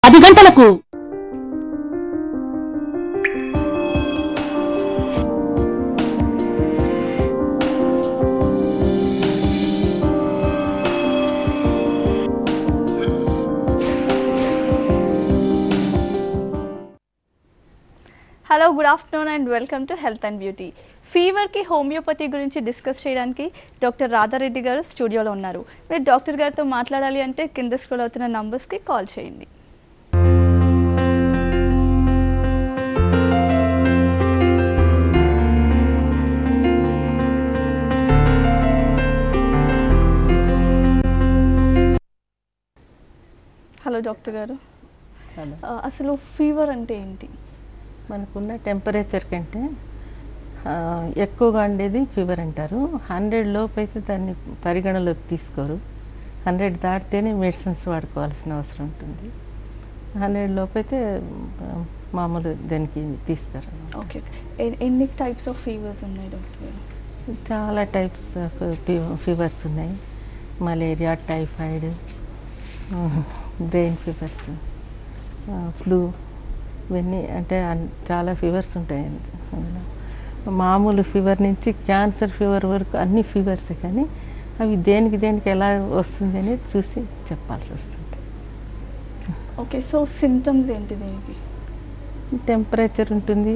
పది గంటలకు hello good afternoon and welcome to health and beauty ఫీవర్కి హోమియోపతి గురించి డిస్కస్ చేయడానికి డాక్టర్ రాధారెడ్డి గారు స్టూడియోలో ఉన్నారు మీరు డాక్టర్ గారితో మాట్లాడాలి అంటే కింద స్క్రోల్ అవుతున్న నంబర్స్కి కాల్ చేయండి హలో డాక్టర్ గారు హలో ఆ, అసలు ఫీవర్ అంటే ఏంటి మనకున్న టెంపరేచర్ కంటే ఆ, ఎక్కువగా ఉండేది ఫీవర్ అంటారు హండ్రెడ్ లోపు అయితే దాన్ని పరిగణలోకి తీసుకోరు హండ్రెడ్ దాటితేనే మెడిసిన్స్ వాడుకోవాల్సిన అవసరం ఉంటుంది హండ్రెడ్ లోపు అయితే ఆ, మామూలు దానికి తీసుకోరు ఓకే ఎ- ఎన్ని టైప్స్ ఆఫ్ ఫీవర్స్ ఉన్నాయి డాక్టర్ గారు చాలా టైప్స్ ఆఫ్ ఫీవర్స్ ఉన్నాయి malaria typhoid brain fevers flu ఇవన్నీ అంటే అన్- చాలా ఫీవర్స్ ఉంటాయి అందులో మామూలు ఫీవర్ నుంచి క్యాన్సర్ ఫీవర్ వరకు అన్ని ఫీవర్సే కానీ అవి దేనికి దేనికి ఎలా వస్తుంది అనేది చూసి చెప్పాల్సి వస్తుంది ఓకే సో సిమ్టమ్స్ ఏంటి దీనికి టెంపరేచర్ ఉంటుంది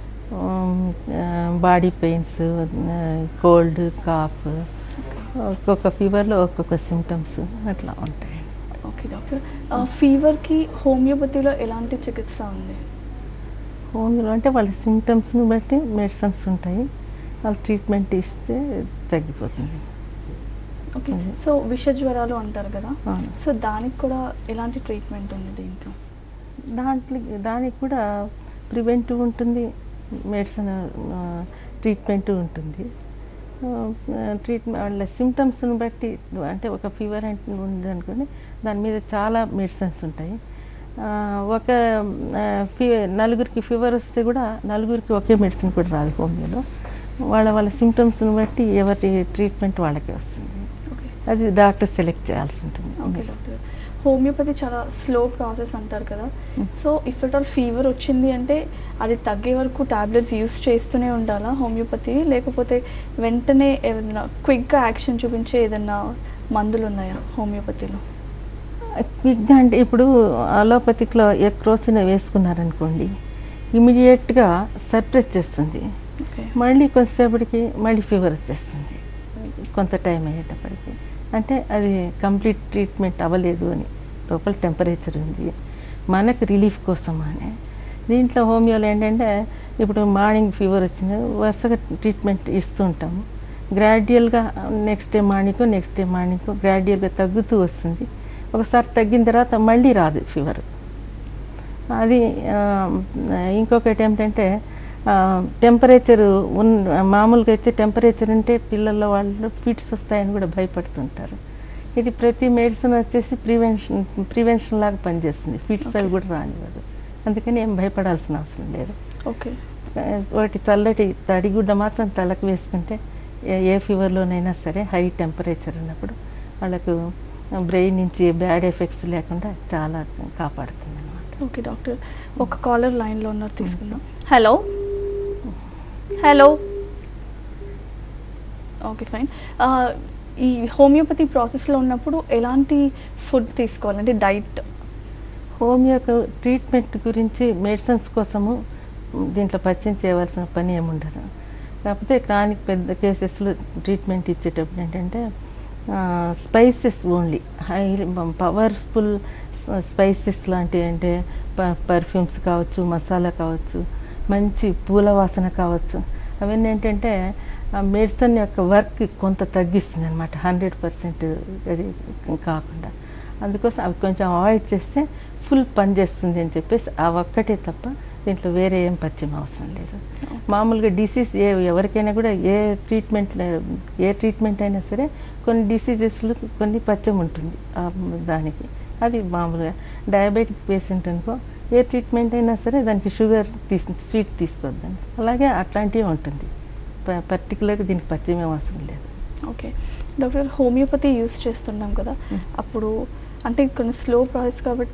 బాడీ పెయిన్స్ కోల్డ్ కాఫ్ ఒక్కొక్క ఫీవర్లో ఒక్కొక్క సిమ్టమ్స్ అట్లా ఉంటాయి ఓకే డాక్టర్ ఆ, ఫీవర్కి హోమియోపతిలో ఎలాంటి చికిత్స ఉంది హోమియోలో అంటే వాళ్ళ సిమ్టమ్స్ని బట్టి మెడిసిన్స్ ఉంటాయి వాళ్ళు ట్రీట్మెంట్ ఇస్తే తగ్గిపోతుంది ఓకే ఉంది. సో విష జ్వరాలు అంటారు కదా అవును. సో దానికి కూడా ఎలాంటి ట్రీట్మెంట్ ఉంది దీంట్లో దాంట్లో దానికి కూడా ప్రివెంటివ్ ఉంటుంది మెడిసిన్ ట్రీట్మెంట్ ఉంటుంది ట్రీట్మెంట్ వాళ్ళ సిమ్టమ్స్ని బట్టి అంటే ఒక ఫీవర్ అంటే ఉంది అనుకోండి దాని మీద చాలా మెడిసిన్స్ ఉంటాయి ఆ, ఒక ఫీ నలుగురికి ఫీవర్ వస్తే కూడా నలుగురికి ఒకే మెడిసిన్ కూడా రాదు హోమియోలో వాళ్ళ వాళ్ళ సిమ్టమ్స్ని బట్టి ఎవరి ట్రీట్మెంట్ వాళ్ళకే వస్తుంది ఓకే అది డాక్టర్ సెలెక్ట్ చేయాల్సి ఉంటుంది ఓకే డాక్టర్ హోమియోపతి చాలా స్లో ప్రాసెస్ అంటారు కదా so if at all fever వచ్చింది అంటే అది తగ్గే వరకు టాబ్లెట్స్ యూస్ చేస్తూనే ఉండాలా హోమియోపతి లేకపోతే వెంటనే ఏదైనా క్విక్గా యాక్షన్ చూపించే ఏదైనా మందులు ఉన్నాయా హోమియోపతిలో క్విక్గా అంటే ఇప్పుడు అలోపతిక్లో ఎక్రోసిన్ వేసుకున్నారనుకోండి ఇమీడియట్గా సర్ప్రెస్ చేస్తుంది ఓకే మళ్ళీ కొంతసేపటికి మళ్ళీ ఫీవర్ వచ్చేస్తుంది కొంత టైం అయ్యేటప్పటికి అంటే అది కంప్లీట్ ట్రీట్మెంట్ అవ్వలేదు అని లోపల టెంపరేచర్ ఉంది మనకు రిలీఫ్ కోసం అని దీంట్లో హోమియోలో ఏంటంటే ఇప్పుడు మార్నింగ్ ఫీవర్ వచ్చింది వరుసగా ట్రీట్మెంట్ ఇస్తూ ఉంటాము గ్రాడ్యువల్గా next day morning next day morning గ్రాడ్యువల్గా తగ్గుతూ వస్తుంది ఒకసారి తగ్గిన తర్వాత మళ్ళీ రాదు ఫీవర్ అది ఆ, ఇంకొకటి ఏమిటంటే టెంపరేచర్ ఉన్ మామూలుగా అయితే టెంపరేచర్ ఉంటే పిల్లల వాళ్ళు ఫిట్స్ వస్తాయని కూడా భయపడుతుంటారు ఇది ప్రతి మెడిసిన్ వచ్చేసి ప్రివెన్షన్ ప్రివెన్షన్ లాగా పనిచేస్తుంది ఫిట్స్ అవి కూడా రానివ్వదు అందుకని ఏం భయపడాల్సిన అవసరం లేదు ఓకే ఆ, ఒకటి చల్లటి తడిగుడ్డ మాత్రం తలకు వేసుకుంటే ఏ- ఏ ఫీవర్లోనైనా సరే హై టెంపరేచర్ ఉన్నప్పుడు వాళ్ళకు బ్రెయిన్ నుంచి బ్యాడ్ ఎఫెక్ట్స్ లేకుండా చాలా కాపాడుతుంది అనమాట ఓకే డాక్టర్ ఒక కాలర్ లైన్లో ఉన్నారు తీసుకుందాం హలో హలో ఓకే ఫైన్ ఈ హోమియోపతి ప్రాసెస్లో ఉన్నప్పుడు ఎలాంటి ఫుడ్ తీసుకోవాలి అంటే డైట్ హోమియో ట్రీట్మెంట్ గురించి మెడిసిన్స్ కోసము దీంట్లో పరిచయం చేయవలసిన పని ఏముండదు కాకపోతే క్రానిక్ పెద్ద కేసెస్లో ట్రీట్మెంట్ ఇచ్చేటప్పుడు ఏంటంటే spices only high powerful spices లాంటివి అంటే పర్ఫ్యూమ్స్ కావచ్చు మసాలా కావచ్చు మంచి పూల వాసన కావచ్చు అవన్నీ ఏంటంటే ఆ మెడిసిన్ యొక్క వర్క్ కొంత తగ్గిస్తుంది అనమాట హండ్రెడ్ పర్సెంట్ అది కాకుండా అందుకోసం అవి కొంచెం అవాయిడ్ చేస్తే ఫుల్ పని చేస్తుంది అని చెప్పేసి ఆ ఒక్కటే తప్ప దీంట్లో వేరే ఏం పరిచయం అవసరం లేదు మామూలుగా డిసీజ్ ఏ ఎవరికైనా కూడా ఏ ట్రీట్మెంట్ ఏ ట్రీట్మెంట్ అయినా సరే కొన్ని డిసీజెస్లు కొన్ని పచ్చం ఉంటుంది ఆ దానికి అది మామూలుగా డయాబెటిక్ పేషెంట్ అనుకో ఏ ట్రీట్మెంట్ అయినా సరే దానికి షుగర్ తీసు స్వీట్ తీసుకోవద్దని అలాగే అట్లాంటివి ఉంటుంది ప- పర్టికులర్గా దీనికి పచ్చయం ఏం అవసరం లేదు ఓకే డాక్టర్ హోమియోపతి యూస్ చేస్తున్నాం కదా Mm. అప్పుడు అంటే కొన్ని స్లో ప్రాసెస్ కాబట్టి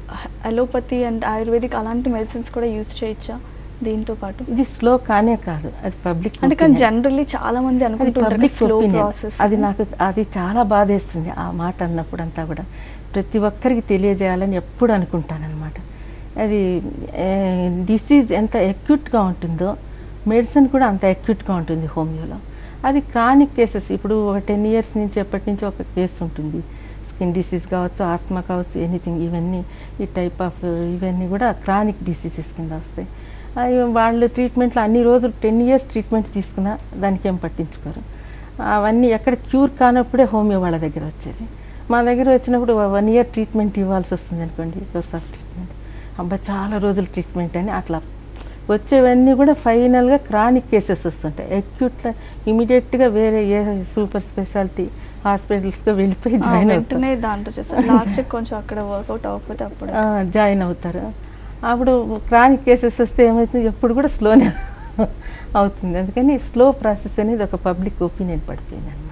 అలోపతి అండ్ ఆయుర్వేదిక్ అలాంటి మెడిసిన్స్ కూడా యూస్ చేయొచ్చా దీంతో పాటు ఇది స్లో కానే కాదు అది పబ్లిక్ అంటే కానీ జనరల్లీ చాలా మంది అది అనుకుంటుంటారు పబ్లిక్ స్లో ఒపీనియన్ ప్రాసెస్ అది నాకు అది చాలా బాధేస్తుంది ఆ మాట అన్నప్పుడు అంతా కూడా ప్రతి ఒక్కరికి తెలియజేయాలని ఎప్పుడు అనుకుంటానన్నమాట అది డిసీజ్ ఎంత అక్యూట్గా ఉంటుందో మెడిసిన్ కూడా అంత అక్యూట్గా ఉంటుంది హోమియోలో అది క్రానిక్ కేసెస్ ఇప్పుడు ఒక టెన్ ఇయర్స్ నుంచి ఎప్పటి నుంచి ఒక కేసు ఉంటుంది స్కిన్ డిసీజ్ కావచ్చు ఆస్మా కావచ్చు ఎనీథింగ్ ఇవన్నీ ఈ టైప్ ఆఫ్ ఇవన్నీ కూడా క్రానిక్ డిసీజెస్ కింద వస్తాయి అవి వాళ్ళు ట్రీట్మెంట్లో అన్ని రోజులు టెన్ ఇయర్స్ ట్రీట్మెంట్ తీసుకున్నా దానికి ఏం పట్టించుకోరు అవన్నీ ఎక్కడ క్యూర్ కానప్పుడే హోమియో వాళ్ళ దగ్గర వచ్చేది మా దగ్గర వచ్చినప్పుడు వన్ ఇయర్ ట్రీట్మెంట్ ఇవ్వాల్సి వస్తుంది అనుకోండి కోర్స్ ఆఫ్ ట్రీట్మెంట్ అబ్బా చాలా రోజులు ట్రీట్మెంట్ అని అట్లా వచ్చేవన్నీ కూడా ఫైనల్గా క్రానిక్ కేసెస్ వస్తుంటాయి అక్యూట్లో ఇమీడియట్గా వేరే ఏ సూపర్ స్పెషాలిటీ హాస్పిటల్స్కి వెళ్ళిపోయి జాయిన్ అవుతారు వెంటనే దాంట్లో చేస్తారు లాస్ట్ కొంచెం అక్కడ వర్కౌట్ అవ్వకపోతే అప్పుడు ఆ, జాయిన్ అవుతారు అప్పుడు క్రానిక్ కేసెస్ వస్తే ఏమవుతుంది ఎప్పుడు కూడా స్లోనే అవుతుంది అందుకని స్లో ప్రాసెస్ అనేది ఒక పబ్లిక్ ఒపీనియన్ పడిపోయింది అనమాట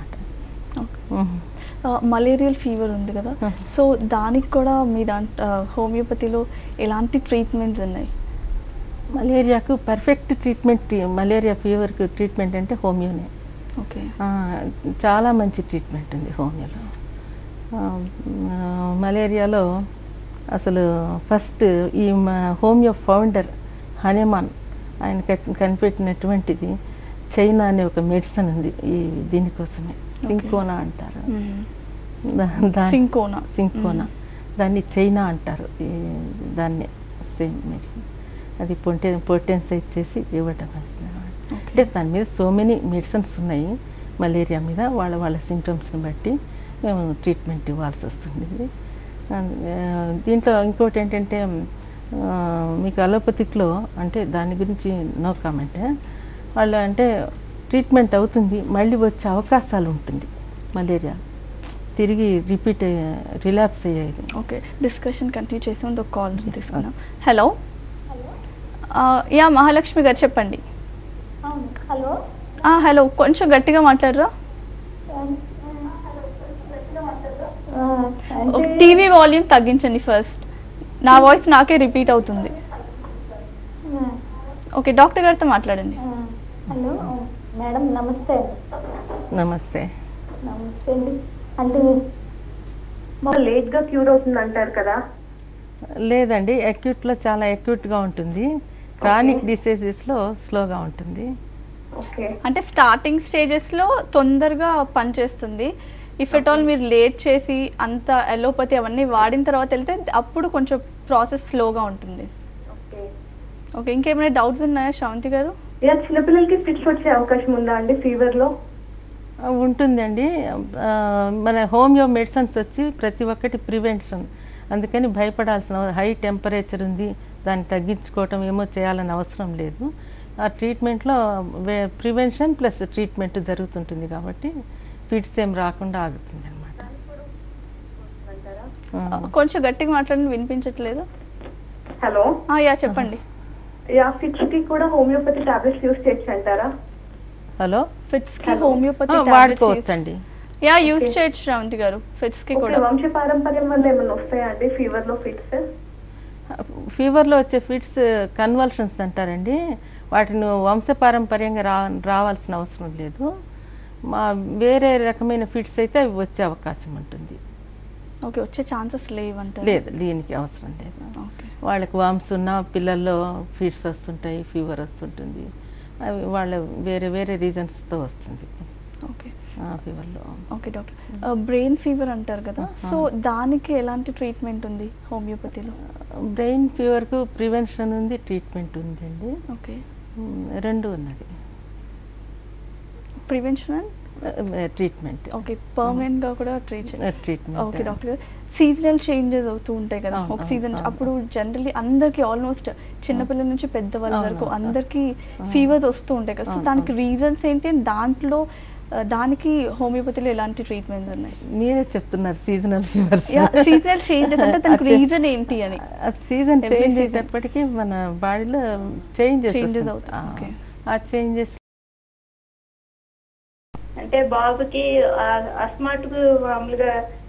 మలేరియల్ ఫీవర్ ఉంది కదా Ah. సో దానికి కూడా మీ దాంట్లో హోమియోపతిలో ఎలాంటి ట్రీట్మెంట్స్ ఉన్నాయి మలేరియాకు పర్ఫెక్ట్ ట్రీట్మెంట్ మలేరియా ఫీవర్కి ట్రీట్మెంట్ అంటే హోమియోనే ఓకే ఆ, చాలా మంచి ట్రీట్మెంట్ ఉంది హోమియోలో ఆ, ఆ, మలేరియాలో అసలు ఫస్ట్ ఈ మ- హోమియో ఫౌండర్ హనుమాన్ ఆయన కట్- కనిపెట్టినటువంటిది చైనా అనే ఒక మెడిసిన్ ఉంది ఈ దీనికోసమే సింకోనా అంటారు దా- దా- సింకోనా సింకోనా దాన్ని చైనా అంటారు ఈ దాన్ని సేమ్ మెడిసిన్ అది పొంటే పొటెన్సైజ్ చేసి ఇవ్వటం అన్నమాట. అంటే దాని మీద సో మెనీ మెడిసిన్స్ ఉన్నాయి మలేరియా మీద వాళ్ళ వాళ్ళ సిమ్టమ్స్ని బట్టి మేము ట్రీట్మెంట్ ఇవ్వాల్సి వస్తుంది ఆ, దీంట్లో ఇంకోటి ఏంటంటే ఆ, మీకు అలోపతిక్లో అంటే దాని గురించి నో కామెంట్ వాళ్ళు అంటే ట్రీట్మెంట్ అవుతుంది మళ్ళీ వచ్చే అవకాశాలు ఉంటుంది మలేరియా తిరిగి రిపీట్ రిలాప్స్ అయ్యేది ఓకే డిస్కషన్ కంటిన్యూ చేసి ముందు ఒక కాల్ తీసుకున్నాం హలో యా మహాలక్ష్మి గారు చెప్పండి అవును హలో హలో కొంచెం గట్టిగా మాట్లాడరా అంటే టీవీ వాల్యూమ్ తగ్గించండి ఫస్ట్ నా వాయిస్ నాకే రిపీట్ అవుతుంది ఓకే డాక్టర్ గారితో మాట్లాడండి హలో మేడం నమస్తే నమస్తే నమస్తే అండి అంటే మాకు లేట్గా క్యూర్ అవుతుంది అంటారు కదా లేదండి అక్యూట్లో చాలా అక్యూట్గా ఉంటుంది క్రానిక్ డిసీజెస్లో స్లోగా ఉంటుంది ఓకే అంటే స్టార్టింగ్ స్టేజెస్లో తొందరగా పనిచేస్తుంది ఇఫ్ ఎట్ ఆల్ మీరు లేట్ చేసి అంత ఎలోపతి అవన్నీ వాడిన తర్వాత వెళ్తే అప్పుడు కొంచెం ప్రాసెస్ స్లోగా ఉంటుంది ఓకే ఓకే ఇంకేమైనా డౌట్స్ ఉన్నాయా శ్రవంతి గారు ఇలా చిన్నపిల్లలకి ఫిట్స్ వచ్చే అవకాశం ఉందా అండి ఫీవర్లో ఆ, ఉంటుందండి ఆ, మన హోమియో మెడిసిన్స్ వచ్చి ప్రతి ఒక్కటి ప్రివెన్షన్ అందుకని భయపడాల్సిన హై టెంపరేచర్ ఉంది దాన్ని తగ్గించుకోవటం ఏమో చేయాలని అవసరం లేదు ఆ ట్రీట్మెంట్లో ప్రివెన్షన్ ప్లస్ ట్రీట్మెంట్ జరుగుతుంటుంది కాబట్టి ఫిట్స్ ఏం రాకుండా ఆగుతుంది అనమాట కొంచెం గట్టిగా మాట్లాడి వినిపించట్లేదు హలో ఆ, యా చెప్పండి యా ఫిట్స్ కి కూడా హోమియోపతి టాబ్లెట్స్ యూస్ చేయొచ్చు అంటారా హలో ఫిట్స్ కి Hello. హోమియోపతి వాడుకోవచ్చండి యా యూస్ చేయొచ్చు శ్రవంతి గారు ఫిట్స్ కి ఓకే కూడా వంశ పారంపర్యం వల్ల ఏమైనా వస్తాయా అండి ఫీవర్ లో ఫిట్స్ ఫీవర్లో వచ్చే ఫిట్స్ కన్వల్షన్స్ అంటారండి వాటిని వంశపారంపర్యంగా రా రావాల్సిన అవసరం లేదు మా వేరే రకమైన ఫిట్స్ అయితే అవి వచ్చే అవకాశం ఉంటుంది ఓకే వచ్చే ఛాన్సెస్ లేవంటారు లేదు దీనికి అవసరం లేదు ఓకే వాళ్ళకి వామ్స్ ఉన్న పిల్లల్లో ఫిట్స్ వస్తుంటాయి ఫీవర్ వస్తుంటుంది అవి వాళ్ళ వేరే వేరే రీజన్స్తో వస్తుంది ఓకే ఆ ఫీవర్లో ఓకే డాక్టర్ బ్రెయిన్ ఫీవర్ అంటారు కదా సో దానికి ఎలాంటి ట్రీట్మెంట్ ఉంది హోమియోపతిలో బ్రెయిన్ ఫీవర్కు ప్రివెన్షన్ ఉంది ట్రీట్మెంట్ ఉందండి ఓకే ఉమ్, రెండు ఉన్నది prevention and treatment okay permanent గా కూడా ట్రీట్ ట్రీట్మెంట్ ఓకే డాక్టర్ గారు సీజనల్ చేంజెస్ అవుతూ ఉంటాయి కదా అవును, ఒక అవును, సీజన్ అవును. అప్పుడు జనరల్లీ అందరికి ఆల్మోస్ట్ చిన్నపిల్లల నుంచి పెద్దవాళ్ళ అవును, వరకు అవును. అందరికి అవును. ఫీవర్స్ వస్తూ ఉంటాయి కదా సో అవును, దానికి అవును. రీజన్స్ ఏంటి and దాంట్లో ఆ, దానికి హోమియోపతిలో ఎలాంటి ట్రీట్మెంట్స్ ఉన్నాయి మీరే చెప్తున్నారు సీజనల్ ఫీవర్స్ సీజనల్ చేంజెస్ అంటే దానికి రీజన్ ఏంటి అని సీజన్ Every చేంజ్ season. అయ్యేటప్పటికి మన బాడీలో చేంజెస్ Changes అవుతాయి, okay. ఆ చేంజెస్ అంటే బాబుకి అస్మాట్కు మామూలుగా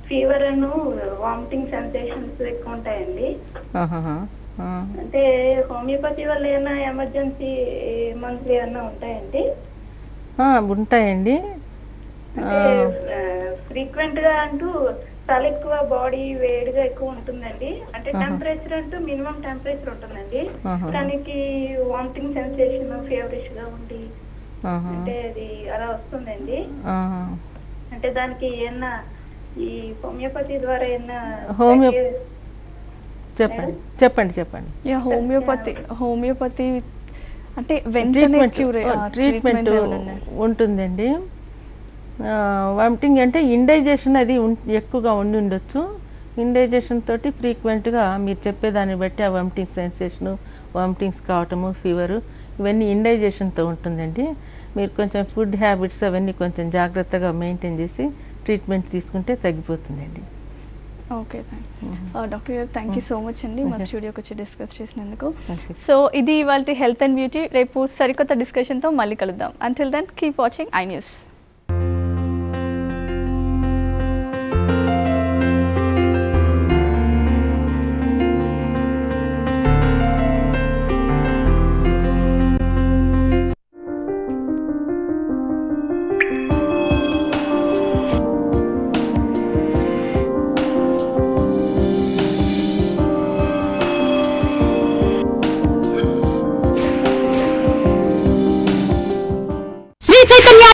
ఫీవర్ అను వామిటింగ్ సెన్సేషన్స్ ఎక్కువ ఉంటాయండి ఆహాహా. ఆ. అంటే హోమియోపతి వల్ల ఏమైనా ఎమర్జెన్సీ మంత్లీ ఏమైనా ఉంటాయండి ఆ, ఉంటాయండి అంటే ఫ్రీక్వెంట్ గా అంటూ తల ఎక్కువ బాడీ వేడిగా ఎక్కువ ఉంటుందండి అంటే ఆహా. టెంపరేచర్ అంటూ మినిమం టెంపరేచర్ ఉంటుందండి ఆహా. దానికి వామిటింగ్ సెన్సేషన్ ఫేవరిష్ గా ఉండి ఆహా. అంటే అది అలా వస్తుందండి ఆహా. అంటే దానికి ఏమన్నా ఈ హోమియోపతి ద్వారా ఏమన్నా హోమియో- తగ్గే- చెప్పండి చెప్పండి చెప్పండి యా హోమియోపతి హోమియోపతి అంటే వెంటనే ట్రీట్మెంట్ క్యూర్ ట్రీట్మెంట్ ఉంటుందండి వామిటింగ్ అంటే ఇండైజేషన్ అది ఉం- ఎక్కువగా ఉండి ఉండొచ్చు ఇండైజేషన్ తోటి ఫ్రీక్వెంట్గా మీరు చెప్పేదాన్ని బట్టి ఆ వామిటింగ్ సెన్సేషను వామిటింగ్స్ కావటము ఫీవరు ఇవన్నీ ఇండైజేషన్తో ఉంటుందండి మీరు కొంచెం ఫుడ్ హ్యాబిట్స్ అవన్నీ కొంచెం జాగ్రత్తగా మెయింటైన్ చేసి ట్రీట్మెంట్ తీసుకుంటే తగ్గిపోతుందండి ఓకే డాక్టర్ గారు థ్యాంక్ యూ సో మచ్ అండి మా Okay. స్టూడియోకి వచ్చి డిస్కస్ చేసినందుకు Okay. సో ఇది ఇవాళ హెల్త్ అండ్ బ్యూటీ రేపు సరికొత్త డిస్కషన్తో మళ్ళీ కలుద్దాం until then keep watching I news Sri Chaitanya